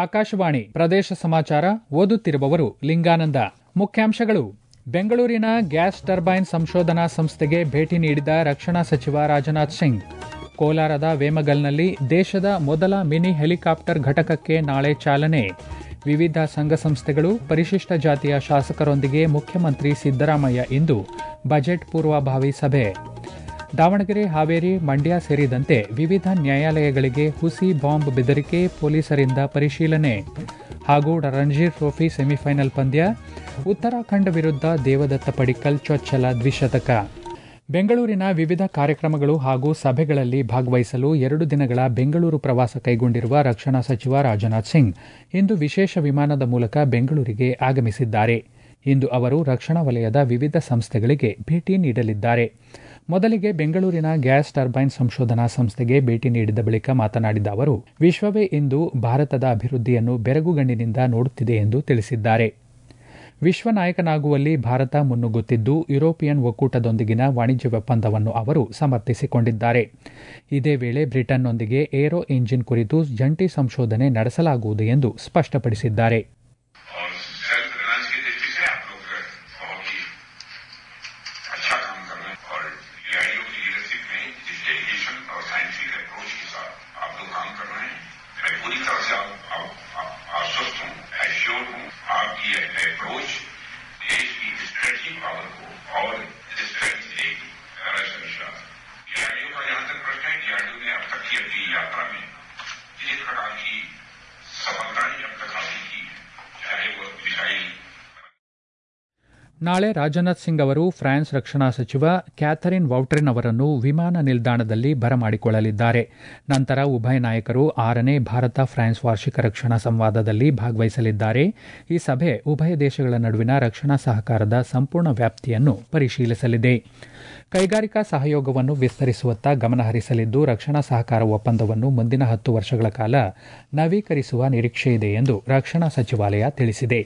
ಆಕಾಶವಾಣಿ ಪ್ರದೇಶ ಸಮಾಚಾರ ಓದುತ್ತಿರುವವರು ಲಿಂಗಾನಂದ ಮುಖ್ಯಾಂಶಗಳು ಬೆಂಗಳೂರಿನ ಗ್ಯಾಸ್ ಟರ್ಬೈನ್ ಸಂಶೋಧನಾ ಸಂಸ್ಥೆಗೆ ಭೇಟಿ ನೀಡಿದ ರಕ್ಷಣಾ ಸಚಿವ ರಾಜನಾಥ್ ಸಿಂಗ್ ಕೋಲಾರದ ವೇಮಗಲ್ನಲ್ಲಿ ದೇಶದ ಮೊದಲ ಮಿನಿ ಹೆಲಿಕಾಪ್ಟರ್ ಘಟಕಕ್ಕೆ ನಾಳೆ ಚಾಲನೆ ವಿವಿಧ ಸಂಘ ಸಂಸ್ಥೆಗಳು ಪರಿಶಿಷ್ಟ ಜಾತಿಯ ಶಾಸಕರೊಂದಿಗೆ ಮುಖ್ಯಮಂತ್ರಿ ಸಿದ್ದರಾಮಯ್ಯ ಇಂದು ಬಜೆಟ್ ಪೂರ್ವಭಾವಿ ಸಭೆ ದಾವಣಗೆರೆ ಹಾವೇರಿ ಮಂಡ್ಯ ಸೇರಿದಂತೆ ವಿವಿಧ ನ್ಯಾಯಾಲಯಗಳಿಗೆ ಹುಸಿ ಬಾಂಬ್ ಬೆದರಿಕೆ ಪೊಲೀಸರಿಂದ ಪರಿಶೀಲನೆ ಹಾಗೂ ರಣಜಿ ಟ್ರೋಫಿ ಸೆಮಿಫೈನಲ್ ಪಂದ್ಯ ಉತ್ತರಾಖಂಡ ವಿರುದ್ಧ ದೇವದತ್ತ ಪಡಿಕ್ಕಲ್ ಚೊಚ್ಚಲ ದ್ವಿಶತಕ ಬೆಂಗಳೂರಿನ ವಿವಿಧ ಕಾರ್ಯಕ್ರಮಗಳು ಹಾಗೂ ಸಭೆಗಳಲ್ಲಿ ಭಾಗವಹಿಸಲು ಎರಡು ದಿನಗಳ ಬೆಂಗಳೂರು ಪ್ರವಾಸ ಕೈಗೊಂಡಿರುವ ರಕ್ಷಣಾ ಸಚಿವ ರಾಜನಾಥ್ ಸಿಂಗ್ ಇಂದು ವಿಶೇಷ ವಿಮಾನದ ಮೂಲಕ ಬೆಂಗಳೂರಿಗೆ ಆಗಮಿಸಿದ್ದಾರೆ ಇಂದು ಅವರು ರಕ್ಷಣಾ ವಲಯದ ವಿವಿಧ ಸಂಸ್ಥೆಗಳಿಗೆ ಭೇಟಿ ನೀಡಲಿದ್ದಾರೆ ಮೊದಲಿಗೆ ಬೆಂಗಳೂರಿನ ಗ್ಯಾಸ್ ಟರ್ಬೈನ್ ಸಂಶೋಧನಾ ಸಂಸ್ಥೆಗೆ ಭೇಟಿ ನೀಡಿದ ಬಳಿಕ ಮಾತನಾಡಿದ ಅವರು ವಿಶ್ವವೇ ಇಂದು ಭಾರತದ ಅಭಿವೃದ್ಧಿಯನ್ನು ಬೆರಗುಗಣ್ಣಿನಿಂದ ನೋಡುತ್ತಿದೆ ಎಂದು ತಿಳಿಸಿದ್ದಾರೆ ವಿಶ್ವ ನಾಯಕನಾಗುವಲ್ಲಿ ಭಾರತ ಮುನ್ನುಗ್ಗುತ್ತಿದ್ದು ಯುರೋಪಿಯನ್ ಒಕ್ಕೂಟದೊಂದಿಗಿನ ವಾಣಿಜ್ಯ ಒಪ್ಪಂದವನ್ನು ಅವರು ಸಮರ್ಥಿಸಿಕೊಂಡಿದ್ದಾರೆ ಇದೇ ವೇಳೆ ಬ್ರಿಟನ್ನೊಂದಿಗೆ ಏರೋ ಇಂಜಿನ್ ಕುರಿತು ಜಂಟಿ ಸಂಶೋಧನೆ ನಡೆಸಲಾಗುವುದು ಎಂದು ಸ್ಪಷ್ಟಪಡಿಸಿದ್ದಾರೆ और सेल्फ रिलायंस की दृष्टि से आप लोग बहुत ही अच्छा काम कर रहे हैं और डीआरडीओ की लीडरशिप में जिस डेडिकेशन और साइंटिफिक अप्रोच के साथ आप लोग काम कर रहे हैं मैं पूरी तरह से आप, आप, आप, आश्वस्त हूँ एश्योर हूँ आपकी यह अप्रोच देश की स्ट्रेटजी पावर को और स्ट्रेंथ देगी मेरा ऐसा विश्वास डीआरडीओ का जहां तक प्रश्न है डीआरडीओ ने अब तक की अपनी यात्रा में जिस प्रकार की सफलताएं अब तक हासिल की है चाहे वो मिसाइल ನಾಳೆ ರಾಜನಾಥ್ ಸಿಂಗ್ ಅವರು ಫ್ರಾನ್ಸ್ ರಕ್ಷಣಾ ಸಚಿವ ಕ್ಯಾಥರಿನ್ ವೌಟ್ರಿನ್ ಅವರನ್ನು ವಿಮಾನ ನಿಲ್ದಾಣದಲ್ಲಿ ಬರಮಾಡಿಕೊಳ್ಳಲಿದ್ದಾರೆ ನಂತರ ಉಭಯ ನಾಯಕರು ಆರನೇ ಭಾರತ ಫ್ರಾನ್ಸ್ ವಾರ್ಷಿಕ ರಕ್ಷಣಾ ಸಂವಾದದಲ್ಲಿ ಭಾಗವಹಿಸಲಿದ್ದಾರೆ ಈ ಸಭೆ ಉಭಯ ದೇಶಗಳ ನಡುವಿನ ರಕ್ಷಣಾ ಸಹಕಾರದ ಸಂಪೂರ್ಣ ವ್ಯಾಪ್ತಿಯನ್ನು ಪರಿಶೀಲಿಸಲಿದೆ ಕೈಗಾರಿಕಾ ಸಹಯೋಗವನ್ನು ವಿಸ್ತರಿಸುವತ್ತ ಗಮನಹರಿಸಲಿದ್ದು ರಕ್ಷಣಾ ಸಹಕಾರ ಒಪ್ಪಂದವನ್ನು ಮುಂದಿನ ಹತ್ತು ವರ್ಷಗಳ ಕಾಲ ನವೀಕರಿಸುವ ನಿರೀಕ್ಷೆಯಿದೆ ಎಂದು ರಕ್ಷಣಾ ಸಚಿವಾಲಯ ತಿಳಿಸಿದೆ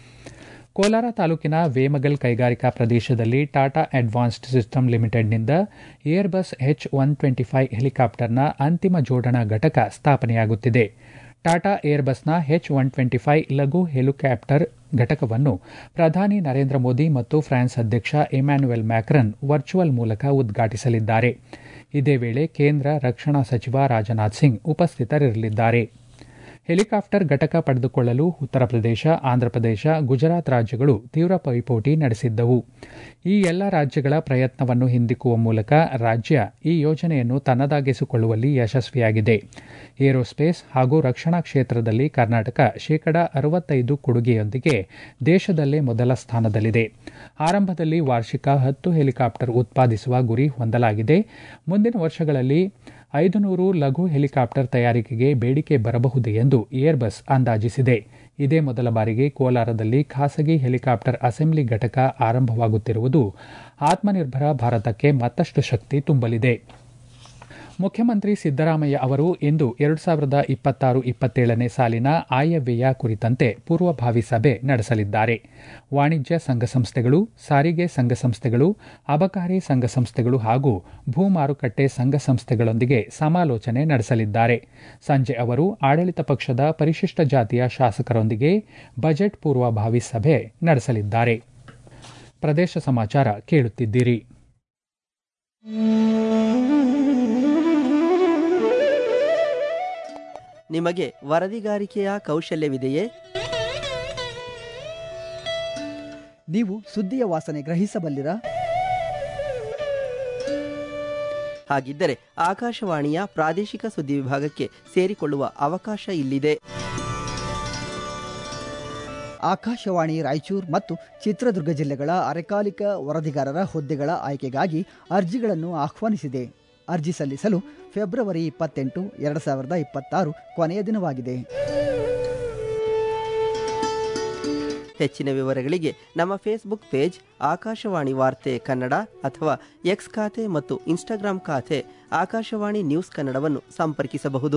ಕೋಲಾರ ತಾಲೂಕಿನ ವೇಮಗಲ್ ಕೈಗಾರಿಕಾ ಪ್ರದೇಶದಲ್ಲಿ ಟಾಟಾ ಅಡ್ವಾನ್ಸ್ಡ್ ಸಿಸ್ಟಮ್ ಲಿಮಿಟೆಡ್ನಿಂದ Airbus H one twenty five ಹೆಲಿಕಾಪ್ಟರ್ನ ಅಂತಿಮ ಜೋಡಣಾ ಘಟಕ ಸ್ಥಾಪನೆಯಾಗುತ್ತಿದೆ ಟಾಟಾ ಏರ್ಬಸ್ನ ಎಚ್ ಒನ್ ಟ್ವೆಂಟಿ ಫೈವ್ ಲಘು ಹೆಲಿಕಾಪ್ಟರ್ ಘಟಕವನ್ನು ಪ್ರಧಾನಿ ನರೇಂದ್ರ ಮೋದಿ ಮತ್ತು ಫ್ರಾನ್ಸ್ ಅಧ್ಯಕ್ಷ ಇಮ್ಯಾನ್ಯುಯಲ್ ಮ್ಯಾಕ್ರನ್ ವರ್ಚುವಲ್ ಮೂಲಕ ಉದ್ಘಾಟಿಸಲಿದ್ದಾರೆ ಇದೇ ವೇಳೆ ಕೇಂದ್ರ ರಕ್ಷಣಾ ಸಚಿವ ರಾಜನಾಥ್ ಸಿಂಗ್ ಉಪಸ್ಥಿತರಿರಲಿದ್ದಾರೆ ಹೆಲಿಕಾಪ್ಟರ್ ಘಟಕ ಪಡೆದುಕೊಳ್ಳಲು ಉತ್ತರ ಪ್ರದೇಶ ಆಂಧ್ರಪ್ರದೇಶ ಗುಜರಾತ್ ರಾಜ್ಯಗಳು ತೀವ್ರ ಪೈಪೋಟಿ ನಡೆಸಿದ್ದವು ಈ ಎಲ್ಲ ರಾಜ್ಯಗಳ ಪ್ರಯತ್ನವನ್ನು ಹಿಂದಿಕ್ಕುವ ಮೂಲಕ ರಾಜ್ಯ ಈ ಯೋಜನೆಯನ್ನು ತನ್ನದಾಗಿಸಿಕೊಳ್ಳುವಲ್ಲಿ ಯಶಸ್ವಿಯಾಗಿದೆ ಏರೋಸ್ಪೇಸ್ ಹಾಗೂ ರಕ್ಷಣಾ ಕ್ಷೇತ್ರದಲ್ಲಿ ಕರ್ನಾಟಕ ಶೇಕಡ ಅರವತ್ತೈದು ಕೊಡುಗೆಯೊಂದಿಗೆ ದೇಶದಲ್ಲೇ ಮೊದಲ ಸ್ಥಾನದಲ್ಲಿದೆ ಆರಂಭದಲ್ಲಿ ವಾರ್ಷಿಕ ಹತ್ತು ಹೆಲಿಕಾಪ್ಟರ್ ಉತ್ಪಾದಿಸುವ ಗುರಿ ಹೊಂದಲಾಗಿದೆ ಮುಂದಿನ ವರ್ಷಗಳಲ್ಲಿ ಐದು ನೂರು ಲಘು ಹೆಲಿಕಾಪ್ಟರ್ ತಯಾರಿಕೆಗೆ ಬೇಡಿಕೆ ಬರಬಹುದು ಎಂದು ಏರ್ಬಸ್ ಅಂದಾಜಿಸಿದೆ ಇದೇ ಮೊದಲ ಬಾರಿಗೆ ಕೋಲಾರದಲ್ಲಿ ಖಾಸಗಿ ಹೆಲಿಕಾಪ್ಟರ್ ಅಸೆಂಬ್ಲಿ ಘಟಕ ಆರಂಭವಾಗುತ್ತಿರುವುದು ಆತ್ಮನಿರ್ಭರ ಭಾರತಕ್ಕೆ ಮತ್ತಷ್ಟು ಶಕ್ತಿ ತುಂಬಲಿದೆ ಮುಖ್ಯಮಂತ್ರಿ ಸಿದ್ದರಾಮಯ್ಯ ಅವರು ಇಂದು ಎರಡು ಸಾವಿರದ ಇಪ್ಪತ್ತಾರು ಇಪ್ಪತ್ತೇಳನೇ ಸಾಲಿನ ಆಯವ್ಯಯ ಕುರಿತಂತೆ ಪೂರ್ವಭಾವಿ ಸಭೆ ನಡೆಸಲಿದ್ದಾರೆ ವಾಣಿಜ್ಯ ಸಂಘ ಸಂಸ್ಥೆಗಳು ಸಾರಿಗೆ ಸಂಘ ಸಂಸ್ಥೆಗಳು ಅಬಕಾರಿ ಸಂಘ ಸಂಸ್ಥೆಗಳು ಹಾಗೂ ಭೂ ಮಾರುಕಟ್ಟೆ ಸಂಘ ಸಂಸ್ಥೆಗಳೊಂದಿಗೆ ಸಮಾಲೋಚನೆ ನಡೆಸಲಿದ್ದಾರೆ ಸಂಜೆ ಅವರು ಆಡಳಿತ ಪಕ್ಷದ ಪರಿಶಿಷ್ಟ ಜಾತಿಯ ಶಾಸಕರೊಂದಿಗೆ ಬಜೆಟ್ ಪೂರ್ವಭಾವಿ ಸಭೆ ನಡೆಸಲಿದ್ದಾರೆ ಪ್ರದೇಶ ಸಮಾಚಾರ ಕೇಳುತ್ತಿದ್ದೀರಿ ನಿಮಗೆ ವರದಿಗಾರಿಕೆಯ ಕೌಶಲ್ಯವಿದೆಯೇ ನೀವು ಸುದ್ದಿಯ ವಾಸನೆ ಗ್ರಹಿಸಬಲ್ಲಿರಾ ಹಾಗಿದ್ದರೆ ಆಕಾಶವಾಣಿಯ ಪ್ರಾದೇಶಿಕ ಸುದ್ದಿ ವಿಭಾಗಕ್ಕೆ ಸೇರಿಕೊಳ್ಳುವ ಅವಕಾಶ ಇಲ್ಲಿದೆ ಆಕಾಶವಾಣಿ ರಾಯಚೂರು ಮತ್ತು ಚಿತ್ರದುರ್ಗ ಜಿಲ್ಲೆಗಳ ಅರೆಕಾಲಿಕ ವರದಿಗಾರರ ಹುದ್ದೆಗಳ ಆಯ್ಕೆಗಾಗಿ ಅರ್ಜಿಗಳನ್ನು ಆಹ್ವಾನಿಸಿದೆ ಅರ್ಜಿ ಸಲ್ಲಿಸಲು ಫೆಬ್ರವರಿ ಇಪ್ಪತ್ತೆಂಟು ಎರಡು ಸಾವಿರದ ಇಪ್ಪತ್ತಾರು ಕೊನೆಯ ದಿನವಾಗಿದೆ ಹೆಚ್ಚಿನ ವಿವರಗಳಿಗೆ ನಮ್ಮ ಫೇಸ್ಬುಕ್ ಪೇಜ್ ಆಕಾಶವಾಣಿ ವಾರ್ತೆ ಕನ್ನಡ ಅಥವಾ ಎಕ್ಸ್ ಖಾತೆ ಮತ್ತು ಇನ್ಸ್ಟಾಗ್ರಾಂ ಖಾತೆ ಆಕಾಶವಾಣಿ ನ್ಯೂಸ್ ಕನ್ನಡವನ್ನು ಸಂಪರ್ಕಿಸಬಹುದು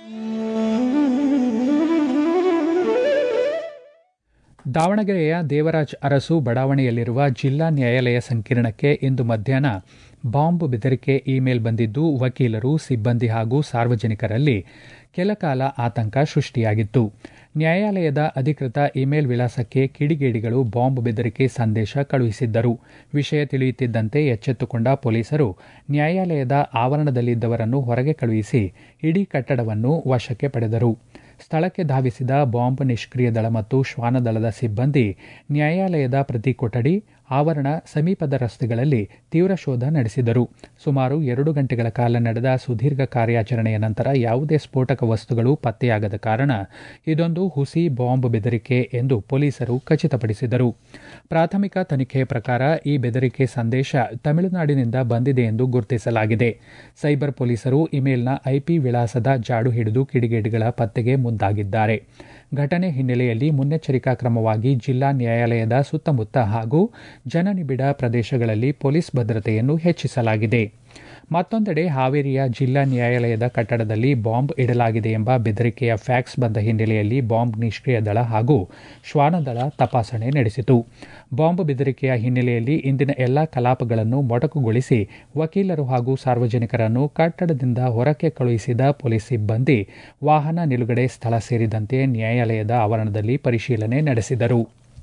ದಾವಣಗೆರೆಯ ದೇವರಾಜ್ ಅರಸು ಬಡಾವಣೆಯಲ್ಲಿರುವ ಜಿಲ್ಲಾ ನ್ಯಾಯಾಲಯ ಸಂಕೀರ್ಣಕ್ಕೆ ಇಂದು ಮಧ್ಯಾಹ್ನ ಬಾಂಬ್ ಬೆದರಿಕೆ ಇಮೇಲ್ ಬಂದಿದ್ದು ವಕೀಲರು ಸಿಬ್ಬಂದಿ ಹಾಗೂ ಸಾರ್ವಜನಿಕರಲ್ಲಿ ಕೆಲ ಕಾಲ ಆತಂಕ ಸೃಷ್ಟಿಯಾಗಿತ್ತು ನ್ಯಾಯಾಲಯದ ಅಧಿಕೃತ ಇಮೇಲ್ ವಿಳಾಸಕ್ಕೆ ಕಿಡಿಗೇಡಿಗಳು ಬಾಂಬ್ ಬೆದರಿಕೆ ಸಂದೇಶ ಕಳುಹಿಸಿದ್ದರು ವಿಷಯ ತಿಳಿಯುತ್ತಿದ್ದಂತೆ ಎಚ್ಚೆತ್ತುಕೊಂಡ ಪೊಲೀಸರು ನ್ಯಾಯಾಲಯದ ಆವರಣದಲ್ಲಿದ್ದವರನ್ನು ಹೊರಗೆ ಕಳುಹಿಸಿ ಇಡೀ ಕಟ್ಟಡವನ್ನು ವಶಕ್ಕೆ ಪಡೆದರು ಸ್ಥಳಕ್ಕೆ ಧಾವಿಸಿದ ಬಾಂಬ್ ನಿಷ್ಕ್ರಿಯ ದಳ ಮತ್ತು ಶ್ವಾನದಳದ ಸಿಬ್ಬಂದಿ ನ್ಯಾಯಾಲಯದ ಪ್ರತಿ ಕೊಠಡಿ ಆವರಣ ಸಮೀಪದ ರಸ್ತೆಗಳಲ್ಲಿ ತೀವ್ರ ಶೋಧ ನಡೆಸಿದರು ಸುಮಾರು ಎರಡು ಗಂಟೆಗಳ ಕಾಲ ನಡೆದ ಸುದೀರ್ಘ ಕಾರ್ಯಾಚರಣೆಯ ನಂತರ ಯಾವುದೇ ಸ್ಫೋಟಕ ವಸ್ತುಗಳು ಪತ್ತೆಯಾಗದ ಕಾರಣ ಇದೊಂದು ಹುಸಿ ಬಾಂಬ್ ಬೆದರಿಕೆ ಎಂದು ಪೊಲೀಸರು ಖಚಿತಪಡಿಸಿದರು ಪ್ರಾಥಮಿಕ ತನಿಖೆಯ ಪ್ರಕಾರ ಈ ಬೆದರಿಕೆ ಸಂದೇಶ ತಮಿಳುನಾಡಿನಿಂದ ಬಂದಿದೆ ಎಂದು ಗುರುತಿಸಲಾಗಿದೆ ಸೈಬರ್ ಪೊಲೀಸರು ಇಮೇಲ್ನ ಐಪಿ ವಿಳಾಸದ ಜಾಡು ಹಿಡಿದು ಕಿಡಿಗೇಡಿಗಳ ಪತ್ತೆಗೆ ಮುಂದಾಗಿದ್ದಾರೆ ಘಟನೆ ಹಿನ್ನೆಲೆಯಲ್ಲಿ ಮುನ್ನೆಚ್ಚರಿಕಾ ಕ್ರಮವಾಗಿ ಜಿಲ್ಲಾ ನ್ಯಾಯಾಲಯದ ಸುತ್ತಮುತ್ತ ಹಾಗೂ ಜನನಿಬಿಡ ಪ್ರದೇಶಗಳಲ್ಲಿ ಪೊಲೀಸ್ ಭದ್ರತೆಯನ್ನು ಹೆಚ್ಚಿಸಲಾಗಿದೆ ಮತ್ತೊಂದೆಡೆ ಹಾವೇರಿಯ ಜಿಲ್ಲಾ ನ್ಯಾಯಾಲಯದ ಕಟ್ಟಡದಲ್ಲಿ ಬಾಂಬ್ ಇಡಲಾಗಿದೆ ಎಂಬ ಬೆದರಿಕೆಯ ಫ್ಯಾಕ್ಸ್ ಬಂದ ಹಿನ್ನೆಲೆಯಲ್ಲಿ ಬಾಂಬ್ ನಿಷ್ಕ್ರಿಯ ದಳ ಹಾಗೂ ಶ್ವಾನದಳ ತಪಾಸಣೆ ನಡೆಸಿತು ಬಾಂಬ್ ಬೆದರಿಕೆಯ ಹಿನ್ನೆಲೆಯಲ್ಲಿ ಇಂದಿನ ಎಲ್ಲಾ ಕಲಾಪಗಳನ್ನು ಮೊಟಕುಗೊಳಿಸಿ ವಕೀಲರು ಹಾಗೂ ಸಾರ್ವಜನಿಕರನ್ನು ಕಟ್ಟಡದಿಂದ ಹೊರಕ್ಕೆ ಕಳುಹಿಸಿದ ಪೊಲೀಸ್ ಸಿಬ್ಬಂದಿ ವಾಹನ ನಿಲುಗಡೆ ಸ್ಥಳ ಸೇರಿದಂತೆ ನ್ಯಾಯಾಲಯದ ಆವರಣದಲ್ಲಿ ಪರಿಶೀಲನೆ ನಡೆಸಿದರು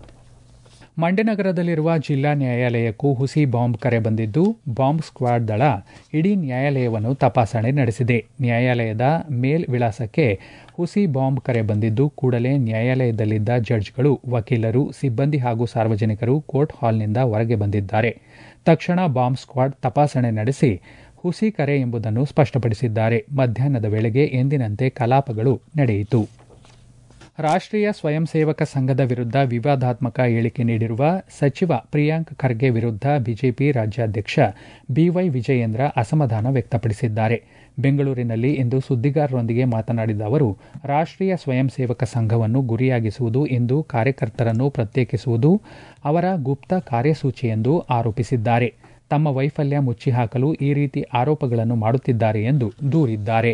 ಮಂಡ್ಯನಗರದಲ್ಲಿರುವ ಜಿಲ್ಲಾ ನ್ಯಾಯಾಲಯಕ್ಕೂ ಹುಸಿ ಬಾಂಬ್ ಕರೆ ಬಂದಿದ್ದು ಬಾಂಬ್ ಸ್ಕ್ವಾಡ್ ದಳ ಇಡೀ ನ್ಯಾಯಾಲಯವನ್ನು ತಪಾಸಣೆ ನಡೆಸಿದೆ ನ್ಯಾಯಾಲಯದ ಮೇಲ್ ವಿಳಾಸಕ್ಕೆ ಹುಸಿ ಬಾಂಬ್ ಕರೆ ಬಂದಿದ್ದು ಕೂಡಲೇ ನ್ಯಾಯಾಲಯದಲ್ಲಿದ್ದ ಜಡ್ಜ್ಗಳು ವಕೀಲರು ಸಿಬ್ಬಂದಿ ಹಾಗೂ ಸಾರ್ವಜನಿಕರು ಕೋರ್ಟ್ ಹಾಲ್ನಿಂದ ಹೊರಗೆ ಬಂದಿದ್ದಾರೆ ತಕ್ಷಣ ಬಾಂಬ್ ಸ್ಕ್ವಾಡ್ ತಪಾಸಣೆ ನಡೆಸಿ ಹುಸಿ ಕರೆ ಎಂಬುದನ್ನು ಸ್ಪಷ್ಟಪಡಿಸಿದ್ದಾರೆ ಮಧ್ಯಾಹ್ನದ ವೇಳೆಗೆ ಎಂದಿನಂತೆ ಕಲಾಪಗಳು ನಡೆಯಿತು ರಾಷ್ಟ್ರೀಯ ಸ್ವಯಂ ಸೇವಕ ಸಂಘದ ವಿರುದ್ಧ ವಿವಾದಾತ್ಮಕ ಹೇಳಿಕೆ ನೀಡಿರುವ ಸಚಿವ ಪ್ರಿಯಾಂಕ್ ಖರ್ಗೆ ವಿರುದ್ಧ ಬಿಜೆಪಿ ರಾಜ್ಯಾಧ್ಯಕ್ಷ ಬಿವೈ ವಿಜಯೇಂದ್ರ ಅಸಮಾಧಾನ ವ್ಯಕ್ತಪಡಿಸಿದ್ದಾರೆ ಬೆಂಗಳೂರಿನಲ್ಲಿ ಇಂದು ಸುದ್ದಿಗಾರರೊಂದಿಗೆ ಮಾತನಾಡಿದ ಅವರು ರಾಷ್ಟ್ರೀಯ ಸ್ವಯಂ ಸೇವಕ ಸಂಘವನ್ನು ಗುರಿಯಾಗಿಸುವುದು ಎಂದು ಕಾರ್ಯಕರ್ತರನ್ನು ಪ್ರತ್ಯೇಕಿಸುವುದು ಅವರ ಗುಪ್ತ ಕಾರ್ಯಸೂಚಿ ಎಂದು ಆರೋಪಿಸಿದ್ದಾರೆ ತಮ್ಮ ವೈಫಲ್ಯ ಮುಚ್ಚಿಹಾಕಲು ಈ ರೀತಿ ಆರೋಪಗಳನ್ನು ಮಾಡುತ್ತಿದ್ದಾರೆ ಎಂದು ದೂರಿದ್ದಾರೆ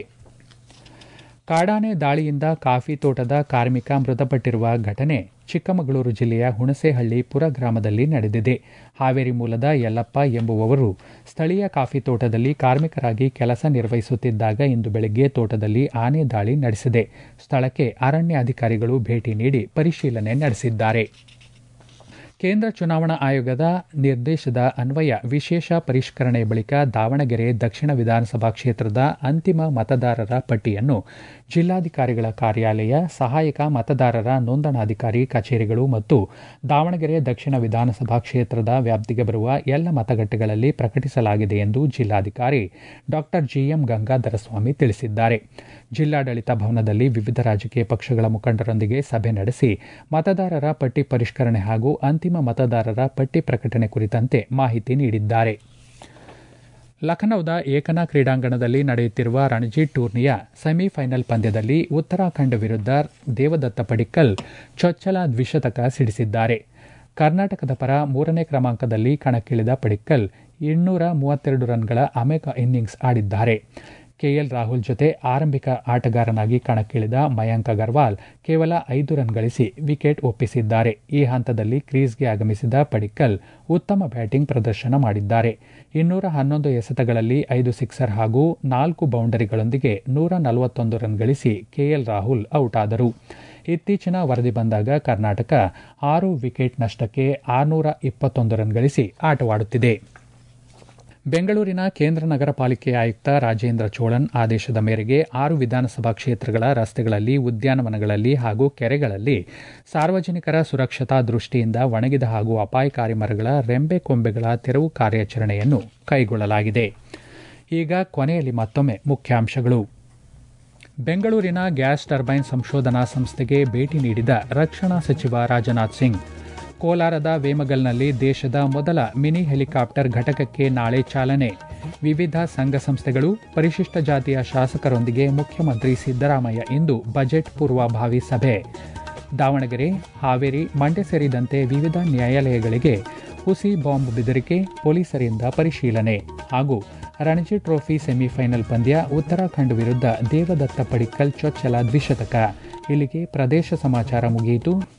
ಕಾಡಾನೆ ದಾಳಿಯಿಂದ ಕಾಫಿ ತೋಟದ ಕಾರ್ಮಿಕ ಮೃತಪಟ್ಟಿರುವ ಘಟನೆ ಚಿಕ್ಕಮಗಳೂರು ಜಿಲ್ಲೆಯ ಹುಣಸೇಹಳ್ಳಿ ಪುರ ಗ್ರಾಮದಲ್ಲಿ ನಡೆದಿದೆ ಹಾವೇರಿ ಮೂಲದ ಯಲ್ಲಪ್ಪ ಎಂಬುವವರು ಸ್ಥಳೀಯ ಕಾಫಿ ತೋಟದಲ್ಲಿ ಕಾರ್ಮಿಕರಾಗಿ ಕೆಲಸ ನಿರ್ವಹಿಸುತ್ತಿದ್ದಾಗ ಇಂದು ಬೆಳಗ್ಗೆ ತೋಟದಲ್ಲಿ ಆನೆ ದಾಳಿ ನಡೆಸಿದೆ ಸ್ಥಳಕ್ಕೆ ಅರಣ್ಯ ಅಧಿಕಾರಿಗಳು ಭೇಟಿ ನೀಡಿ ಪರಿಶೀಲನೆ ನಡೆಸಿದ್ದಾರೆ ಕೇಂದ್ರ ಚುನಾವಣಾ ಆಯೋಗದ ನಿರ್ದೇಶದ ಅನ್ವಯ ವಿಶೇಷ ಪರಿಷ್ಕರಣೆ ಬಳಿಕ ದಾವಣಗೆರೆ ದಕ್ಷಿಣ ವಿಧಾನಸಭಾ ಕ್ಷೇತ್ರದ ಅಂತಿಮ ಮತದಾರರ ಪಟ್ಟಿಯನ್ನು ಜಿಲ್ಲಾಧಿಕಾರಿಗಳ ಕಾರ್ಯಾಲಯ ಸಹಾಯಕ ಮತದಾರರ ನೋಂದಣಾಧಿಕಾರಿ ಕಚೇರಿಗಳು ಮತ್ತು ದಾವಣಗೆರೆ ದಕ್ಷಿಣ ವಿಧಾನಸಭಾ ಕ್ಷೇತ್ರದ ವ್ಯಾಪ್ತಿಗೆ ಬರುವ ಎಲ್ಲ ಮತಗಟ್ಟೆಗಳಲ್ಲಿ ಪ್ರಕಟಿಸಲಾಗಿದೆ ಎಂದು ಜಿಲ್ಲಾಧಿಕಾರಿ ಡಾ ಜಿಎಂ ಗಂಗಾಧರಸ್ವಾಮಿ ತಿಳಿಸಿದ್ದಾರೆ ಜಿಲ್ಲಾಡಳಿತ ಭವನದಲ್ಲಿ ವಿವಿಧ ರಾಜಕೀಯ ಪಕ್ಷಗಳ ಮುಖಂಡರೊಂದಿಗೆ ಸಭೆ ನಡೆಸಿ ಮತದಾರರ ಪಟ್ಟಿ ಪರಿಷ್ಕರಣೆ ಹಾಗೂ ಅಂತಿಮ ಮತದಾರರ ಪಟ್ಟಿ ಪ್ರಕಟಣೆ ಕುರಿತಂತೆ ಮಾಹಿತಿ ನೀಡಿದ್ದಾರೆ ಲಖನೌದ ಏಕನಾ ಕ್ರೀಡಾಂಗಣದಲ್ಲಿ ನಡೆಯುತ್ತಿರುವ ರಣಜಿ ಟೂರ್ನಿಯ ಸೆಮಿಫೈನಲ್ ಪಂದ್ಯದಲ್ಲಿ ಉತ್ತರಾಖಂಡ್ ವಿರುದ್ಧ ದೇವದತ್ತ ಪಡಿಕ್ಕಲ್ ಚೊಚ್ಚಲ ದ್ವಿಶತಕ ಸಿಡಿಸಿದ್ದಾರೆ ಕರ್ನಾಟಕದ ಪರ ಮೂರನೇ ಕ್ರಮಾಂಕದಲ್ಲಿ ಕಣಕ್ಕಿಳಿದ ಪಡಿಕ್ಕಲ್ ಇನ್ನೂರ ಮೂವತ್ತೆರಡು ರನ್ಗಳ ಅಮೆಕ ಇನ್ನಿಂಗ್ಸ್ ಆಡಿದ್ದಾರೆ ಕೆಎಲ್ ರಾಹುಲ್ ಜೊತೆ ಆರಂಭಿಕ ಆಟಗಾರನಾಗಿ ಕಣಕ್ಕಿಳಿದ ಮಯಾಂಕ್ ಅಗರ್ವಾಲ್ ಕೇವಲ ಐದು ರನ್ ಗಳಿಸಿ ವಿಕೆಟ್ ಒಪ್ಪಿಸಿದ್ದಾರೆ ಈ ಹಂತದಲ್ಲಿ ಕ್ರೀಸ್ಗೆ ಆಗಮಿಸಿದ ಪಡಿಕ್ಕಲ್ ಉತ್ತಮ ಬ್ಯಾಟಿಂಗ್ ಪ್ರದರ್ಶನ ಮಾಡಿದ್ದಾರೆ ಇನ್ನೂರ ಹನ್ನೊಂದು ಎಸೆತಗಳಲ್ಲಿ ಐದು ಸಿಕ್ಸರ್ ಹಾಗೂ ನಾಲ್ಕು ಬೌಂಡರಿಗಳೊಂದಿಗೆ ನೂರ ನಲವತ್ತೊಂದು ರನ್ ಗಳಿಸಿ ಕೆಎಲ್ ರಾಹುಲ್ ಔಟ್ ಆದರು ಇತ್ತೀಚಿನ ವರದಿ ಬಂದಾಗ ಕರ್ನಾಟಕ ಆರು ವಿಕೆಟ್ ನಷ್ಟಕ್ಕೆ ಆರುನೂರ ಇಪ್ಪತ್ತೊಂದು ರನ್ ಗಳಿಸಿ ಆಟವಾಡುತ್ತಿದೆ ಬೆಂಗಳೂರಿನ ಕೇಂದ್ರ ನಗರ ಪಾಲಿಕೆ ಆಯುಕ್ತ ರಾಜೇಂದ್ರ ಚೋಳನ್ ಆದೇಶದ ಮೇರೆಗೆ ಆರು ವಿಧಾನಸಭಾ ಕ್ಷೇತ್ರಗಳ ರಸ್ತೆಗಳಲ್ಲಿ ಉದ್ಯಾನವನಗಳಲ್ಲಿ ಹಾಗೂ ಕೆರೆಗಳಲ್ಲಿ ಸಾರ್ವಜನಿಕರ ಸುರಕ್ಷತಾ ದೃಷ್ಟಿಯಿಂದ ಒಣಗಿದ ಹಾಗೂ ಅಪಾಯಕಾರಿ ಮರಗಳ ರೆಂಬೆ ಕೊಂಬೆಗಳ ತೆರವು ಕಾರ್ಯಾಚರಣೆಯನ್ನು ಕೈಗೊಳ್ಳಲಾಗಿದೆ ಈಗ ಕೊನೆಯಲ್ಲಿ ಮತ್ತೊಮ್ಮೆ ಮುಖ್ಯಾಂಶಗಳು ಬೆಂಗಳೂರಿನ ಗ್ಯಾಸ್ ಟರ್ಬೈನ್ ಸಂಶೋಧನಾ ಸಂಸ್ಥೆಗೆ ಭೇಟಿ ನೀಡಿದ ರಕ್ಷಣಾ ಸಚಿವ ರಾಜನಾಥ್ ಸಿಂಗ್ ಕೋಲಾರದ ವೇಮಗಲ್ನಲ್ಲಿ ದೇಶದ ಮೊದಲ ಮಿನಿ ಹೆಲಿಕಾಪ್ಟರ್ ಘಟಕಕ್ಕೆ ನಾಳೆ ಚಾಲನೆ ವಿವಿಧ ಸಂಘ ಸಂಸ್ಥೆಗಳು ಪರಿಶಿಷ್ಟ ಜಾತಿಯ ಶಾಸಕರೊಂದಿಗೆ ಮುಖ್ಯಮಂತ್ರಿ ಸಿದ್ದರಾಮಯ್ಯ ಇಂದು ಬಜೆಟ್ ಪೂರ್ವಭಾವಿ ಸಭೆ ದಾವಣಗೆರೆ ಹಾವೇರಿ ಮಂಡ್ಯ ಸೇರಿದಂತೆ ವಿವಿಧ ನ್ಯಾಯಾಲಯಗಳಿಗೆ ಹುಸಿ ಬಾಂಬ್ ಬೆದರಿಕೆ ಪೊಲೀಸರಿಂದ ಪರಿಶೀಲನೆ ಹಾಗೂ ರಣಜಿ ಟ್ರೋಫಿ ಸೆಮಿಫೈನಲ್ ಪಂದ್ಯ ಉತ್ತರಾಖಂಡ್ ವಿರುದ್ಧ ದೇವದತ್ತ ಪಡಿಕ್ಕಲ್ ಚೊಚ್ಚಲ ದ್ವಿಶತಕ ಇಲ್ಲಿಗೆ ಪ್ರದೇಶ ಸಮಾಚಾರ ಮುಗಿಯಿತು